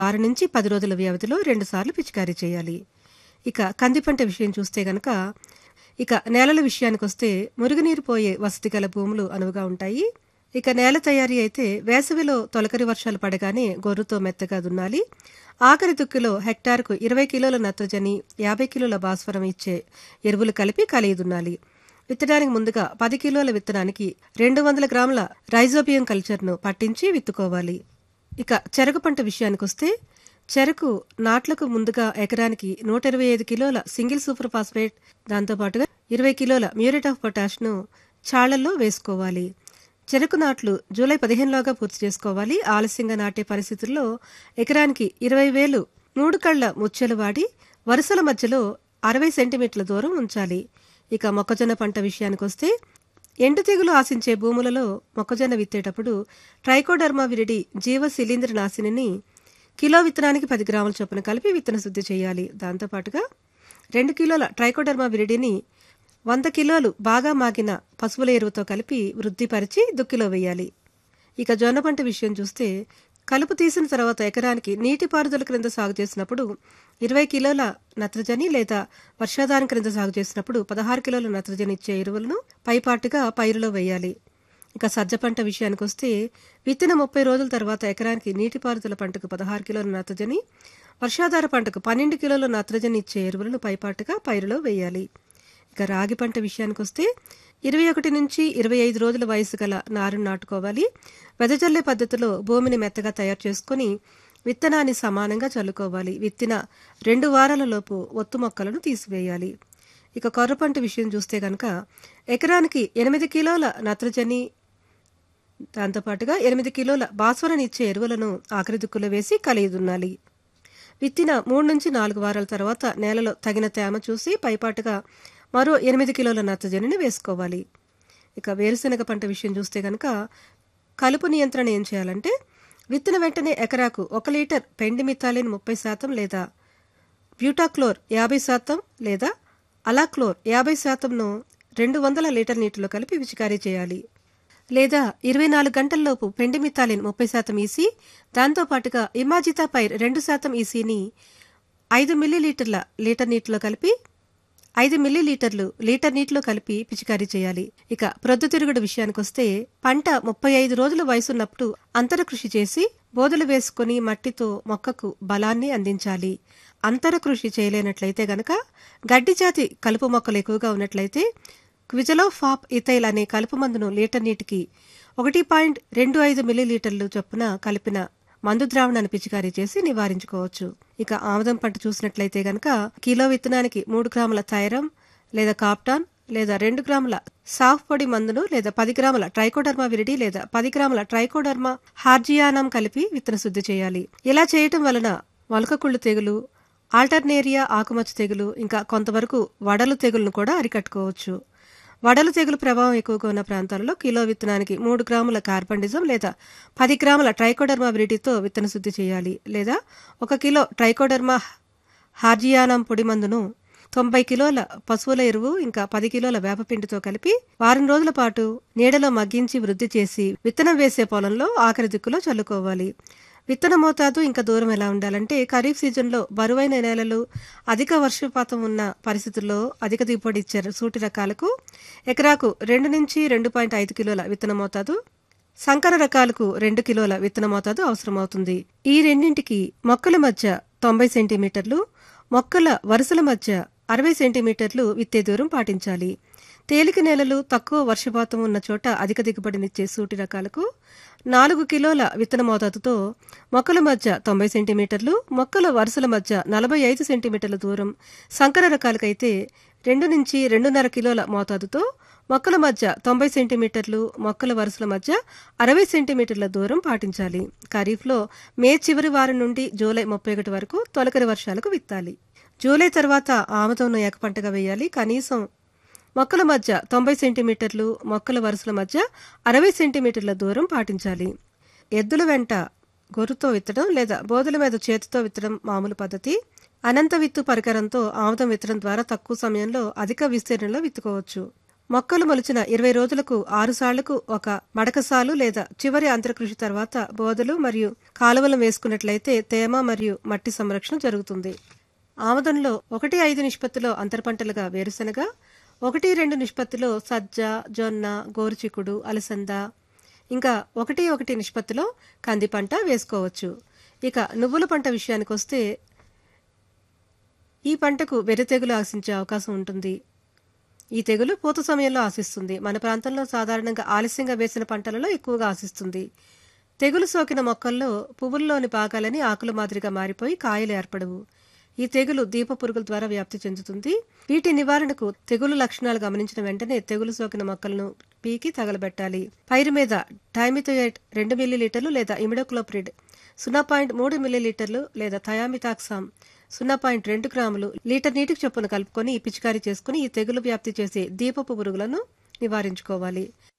ఆరు నుంచి పది రోజుల వ్యవధిలో రెండుసార్లు పిచికారీ చేయాలి ఇక కంది పంట విషయం చూస్తే గనక ఇక నేలల విషయానికొస్తే మురుగునీరు పోయే వసతి గల భూములు అనువుగా ఉంటాయి ఇక నేల తయారీ అయితే వేసవిలో తొలకరి వర్షాలు పడగానే గొర్రుతో మెత్తగా దున్నాలి ఆఖరి దుక్కిలో హెక్టార్కు ఇరవై కిలోల నత్రజని యాభై కిలోల భాస్వరం ఇచ్చే ఎరువులు కలిపి కలిగి దున్నాలి విత్తడానికి ముందుగా పది కిలోల విత్తనానికి రెండు వందల గ్రాముల రైజోబియం కల్చర్ను పట్టించి విత్తుకోవాలి ఇక చెరకు పంట విషయానికొస్తే చెరకు నాట్లకు ముందుగా ఎకరానికి నూట ఇరవై ఐదు కిలోల సింగిల్ సూపర్ ఫాస్ఫేట్ దాంతోపాటుగా ఇరవై కిలోల మ్యూరేట్ ఆఫ్ పొటాష్ను చాళ్లలో వేసుకోవాలి చెరకు నాట్లు జూలై పదిహేనులోగా పూర్తి చేసుకోవాలి ఆలస్యంగా నాటే పరిస్థితుల్లో ఎకరానికి ఇరవై వేలు మూడు కళ్ల ముచ్చెలు వాడి వరుసల మధ్యలో అరవై సెంటీమీటర్ల దూరం ఉంచాలి ఇక మొక్కజొన్న పంట విషయానికొస్తే ఎండు తెగులు ఆశించే భూములలో మొక్కజొన్న విత్తేటప్పుడు ట్రైకోడర్మా విరిడి జీవ శిలీంద్ర నాశినిని కిలో విత్తనానికి పది గ్రాముల చొప్పున కలిపి విత్తన శుద్ధి చేయాలి దాంతోపాటుగా రెండు కిలోల ట్రైకోడర్మా విరిడిని వంద కిలోలు బాగా మాగిన పశువుల ఎరువుతో కలిపి వృద్ధిపరిచి దుక్కిలో వేయాలి ఇక జొన్న పంట విషయం చూస్తే కలుపు తీసిన తర్వాత ఎకరానికి నీటిపారుదల క్రింద సాగు చేసినప్పుడు ఇరవై కిలోల నత్రజని లేదా వర్షాధారం క్రింద సాగు చేసినప్పుడు పదహారు కిలోల నత్రజని ఇచ్చే ఎరువులను పైపాటుగా పైరులో వేయాలి ఇక సజ్జ పంట విషయానికి వస్తే విత్తిన ముప్పై రోజుల తర్వాత ఎకరానికి నీటిపారుదల పంటకు పదహారు కిలోల నత్రజని వర్షాధార పంటకు పన్నెండు కిలోల నత్రజని ఇచ్చే ఎరువులను పైపాటుగా పైరులో వేయాలి ఇక రాగి పంట విషయానికి వస్తే ఇరవై ఒకటి నుంచి ఇరవై ఐదు రోజుల వయసు గల నారును నాటుకోవాలి వెదజల్లే పద్ధతిలో భూమిని మెత్తగా తయారు చేసుకుని విత్తనాన్ని సమానంగా చల్లుకోవాలి విత్తిన రెండు వారాల లోపు ఒత్తు మొక్కలను తీసివేయాలి ఇక కొర్ర పంట విషయం చూస్తే గనక ఎకరానికి ఎనిమిది కిలోల నత్రజని దాంతోపాటుగా ఎనిమిది కిలోల భాస్వరని ఇచ్చే ఎరువులను ఆఖరి దుక్కులో వేసి కలియుదున్నాలి విత్తిన మూడు నుంచి నాలుగు వారాల తర్వాత నేలలో తగిన తేమ చూసి పైపాటుగా మరో ఎనిమిది కిలోల నత్రజనిని వేసుకోవాలి ఇక వేరుశనగ పంట విషయం చూస్తే గనక కలుపు నియంత్రణ ఏం చేయాలంటే విత్తిన వెంటనే ఎకరాకు ఒక లీటర్ పెండి మిథాలిన్ ముప్పై శాతం లేదా బ్యూటాక్లోర్ యాభై శాతం లేదా అలాక్లోర్ యాభై శాతంను రెండు వందల లీటర్ నీటిలో కలిపి పిచికారీ చేయాలి లేదా ఇరవై నాలుగు గంటల్లోపు పెండిమిథాలిన్ ముప్పై శాతం ఈసీ దాంతోపాటుగా ఇమాజితా పైర్ రెండు శాతం ఈసీని ఐదు మిల్లీలీటర్ల లీటర్ నీటిలో కలిపి ఐదు మిల్లీలీటర్లు లీటర్ నీటిలో కలిపి పిచికారీ చేయాలి ఇక ప్రొద్దుతిరుగుడు విషయానికొస్తే పంట ముప్పై ఐదు రోజుల వయసున్నప్పుడు అంతర కృషి చేసి బోదలు వేసుకుని మట్టితో మొక్కకు బలాన్ని అందించాలి అంతర కృషి చేయలేనట్లయితే గనక గడ్డి జాతి కలుపు మొక్కలు ఎక్కువగా ఉన్నట్లయితే క్విజలో ఫాప్ ఇథైల్ అనే కలుపు మందును లీటర్ నీటికి ఒకటి పాయింట్ రెండు ఐదు మిల్లీలీటర్లు చొప్పున కలిపిన మందు ద్రావణాన్ని పిచికారీ చేసి నివారించుకోవచ్చు ఇక ఆముదం పంట చూసినట్లయితే గనక కిలో విత్తనానికి మూడు గ్రాముల థైరం లేదా కాప్టాన్ లేదా రెండు గ్రాముల సాఫ్ పొడి మందును లేదా పది గ్రాముల ట్రైకోడర్మా విరిడి లేదా పది గ్రాముల ట్రైకోడర్మా హార్జియానం కలిపి విత్తన శుద్ధి చేయాలి ఇలా చేయటం వలన మొలకకుళ్ళు తెగులు ఆల్టర్నేరియా ఆకుమచ్చ తెగులు ఇంకా కొంతవరకు వడలు తెగులను కూడా అరికట్టుకోవచ్చు వడలు తెగులు ప్రభావం ఎక్కువగా ఉన్న ప్రాంతాలలో కిలో విత్తనానికి మూడు గ్రాముల కార్బండిజం లేదా పది గ్రాముల ట్రైకోడర్మా విరిడితో విత్తన శుద్ధి చేయాలి లేదా ఒక కిలో ట్రైకోడర్మా హార్జియానం పొడి మందును తొంభై కిలోల పశువుల ఎరువు ఇంకా పది కిలోల వేపపిండితో కలిపి వారం రోజుల పాటు నీడలో మగ్గించి వృద్ధి చేసి విత్తనం వేసే పొలంలో ఆఖరి దిక్కులో చల్లుకోవాలి విత్తన మోతాదు ఇంకా దూరం ఎలా ఉండాలంటే ఖరీఫ్ సీజన్లో బరువైన నేలలు అధిక వర్షపాతం ఉన్న పరిస్థితుల్లో అధిక దిగుబడి ఇచ్చే సూటి రకాలకు ఎకరాకు రెండు నుంచి రెండు పాయింట్ ఐదు కిలోల విత్తన మోతాదు సంకర రకాలకు రెండు కిలోల విత్తన మోతాదు అవసరమవుతుంది ఈ రెండింటికి మొక్కల మధ్య తొంభై సెంటీమీటర్లు మొక్కల వరుసల మధ్య అరవై సెంటీమీటర్లు విత్తే దూరం పాటించాలి తేలిక నేలలు తక్కువ వర్షపాతం ఉన్న చోట అధిక దిగుబడినిచ్చే సూటి రకాలకు నాలుగు కిలోల విత్తన మోతాదుతో మొక్కల మధ్య తొంభై సెంటీమీటర్లు మొక్కల వరుసల మధ్య నలభై ఐదు సెంటీమీటర్ల దూరం సంకర రకాలకైతే రెండు నుంచి రెండున్నర కిలోల మోతాదుతో మొక్కల మధ్య తొంభై సెంటీమీటర్లు మొక్కల వరుసల మధ్య అరవై సెంటీమీటర్ల దూరం పాటించాలి ఖరీఫ్లో మే చివరి వారం నుండి జూలై ముప్పై ఒకటి వరకు తొలకరి వర్షాలకు విత్తాలి జూలై తర్వాత ఆముదం ఏక పంటగా వేయాలి కనీసం మొక్కల మధ్య తొంభై సెంటీమీటర్లు మొక్కల వరుసల మధ్య అరవై సెంటీమీటర్ల దూరం పాటించాలి ఎద్దుల వెంట గొర్రుతో విత్తడం లేదా బోధల మీద చేతితో విత్తడం మామూలు పద్ధతి అనంత విత్తు పరికరంతో ఆముదం విత్తడం ద్వారా తక్కువ సమయంలో అధిక విస్తీర్ణంలో విత్తుకోవచ్చు మొక్కలు మొలిచిన ఇరవై రోజులకు ఆరు సార్లకు ఒక మడకసాలు లేదా చివరి అంతర్కృషి తర్వాత బోదలు మరియు కాలువలు వేసుకున్నట్లయితే తేమ మరియు మట్టి సంరక్షణ జరుగుతుంది ఆమదంలో ఒకటి ఐదు నిష్పత్తిలో అంతర పంటలుగా వేరుశనగ ఒకటి రెండు నిష్పత్తిలో సజ్జ జొన్న గోరుచిక్కుడు అలసంద ఇంకా ఒకటి ఒకటి నిష్పత్తిలో కంది పంట వేసుకోవచ్చు ఇక నువ్వుల పంట విషయానికి వస్తే ఈ పంటకు వెర్రి తెగులు ఆశించే అవకాశం ఉంటుంది ఈ తెగులు పూత సమయంలో ఆశిస్తుంది మన ప్రాంతంలో సాధారణంగా ఆలస్యంగా వేసిన పంటలలో ఎక్కువగా ఆశిస్తుంది తెగులు సోకిన మొక్కల్లో పువ్వుల్లోని భాగాలని ఆకుల మాదిరిగా మారిపోయి కాయలు ఏర్పడవు ఈ తెగులు దీప పురుగుల ద్వారా వ్యాప్తి చెందుతుంది వీటి నివారణకు తెగులు లక్షణాలు గమనించిన వెంటనే తెగులు సోకిన మొక్కలను పీకి తగలబెట్టాలి పైరు మీద టైమిథోయేట్ రెండు మిల్లీలీటర్లు లేదా ఇమిడోక్లోప్రిడ్ సున్నా పాయింట్ మూడు మిల్లీలీటర్లు లేదా థయామితాక్సామ్ సున్నా పాయింట్ రెండు గ్రాములు లీటర్ నీటికి చొప్పున కలుపుకొని పిచికారీ చేసుకుని ఈ తెగులు వ్యాప్తి చేసే దీపపు పురుగులను నివారించుకోవాలి